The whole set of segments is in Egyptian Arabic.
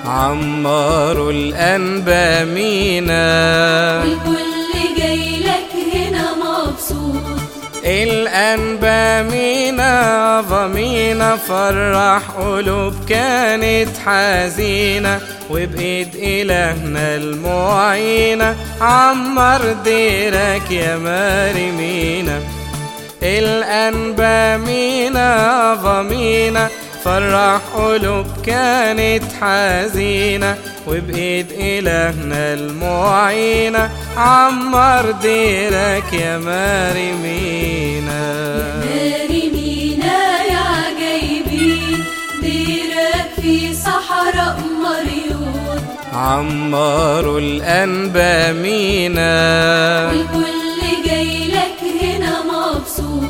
عمار الأنبا مينا والكل جاي لك هنا مبسوط الأنبا مينا ضمينا فرح قلوب كانت حزينة وبإيد إلهنا المعينة عمر ديرك يا مريمينا الأنبا مينا ضمينا فرح قلوب كانت حزينة وبإيد إلهنا المعينة عمر ديرك يا مريمينا ماري مينا يا عجايبين ديرك في صحراء مريوط عمار الأنبا مينا والكل جاي لك هنا مبسوط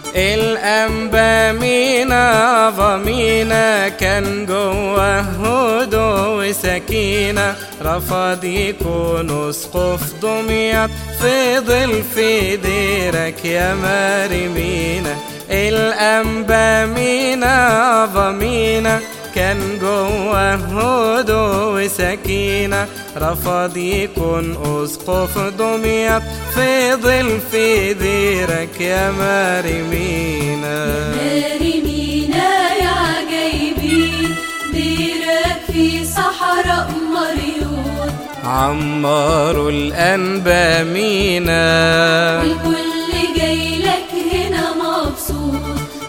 الأنبا مينا ضمينا كان جوه هدوء وسكينة رفض يكون اسقف دمياط فضل في ديرك يا مريمينا الأنبا مينا ضمينا كان جوه هدوء وسكينة رفض يكون أسقف دمياط فضل في ديرك يا مريمينا ماري مينا يا عجايبين ديرك في صحراء مريوط عمار الأنبا مينا والكل جاي لك هنا مبسوط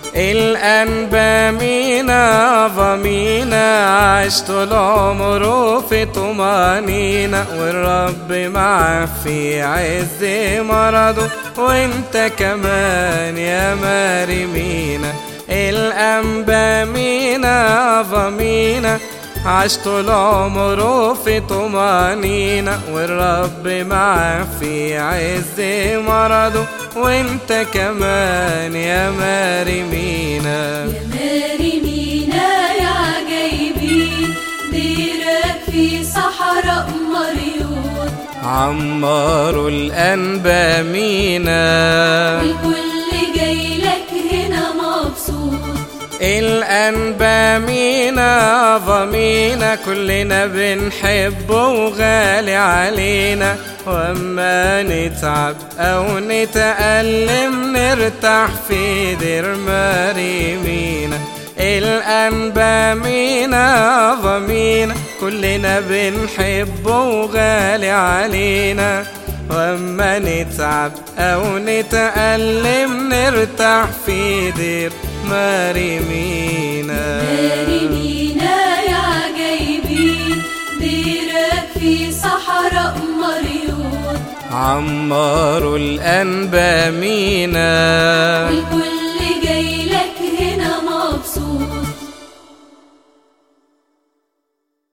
الأنبا مينا ضمينا عاش طول عمره في طمانينة والرب معاه في عز مرضه وانت كمان يا مريمينا الأنبا مينا ضمينا عاش طول عمره في طمانينة والرب معاه في عز مرضه وانت كمان يا مريمينا يا ماري مينا يا عجايبين ديرك في صحراء مريوط عمار الأنبا مينا والكل جاي لك هنا مبسوط الأنبا مينا ضمينا كلنا بنحبه وغالي علينا وأما نتعب أو نتألم نرتاح في دير مريمينا الأنبا مينا ضمينا كلنا بنحبه وغالي علينا وأما نتعب أو نتألم نرتاح في دير مريمينا ماري مينا يا عجايبين ديرك في صحراء مريوط عمار الأنبا مينا والكل جاي لك هنا مبسوط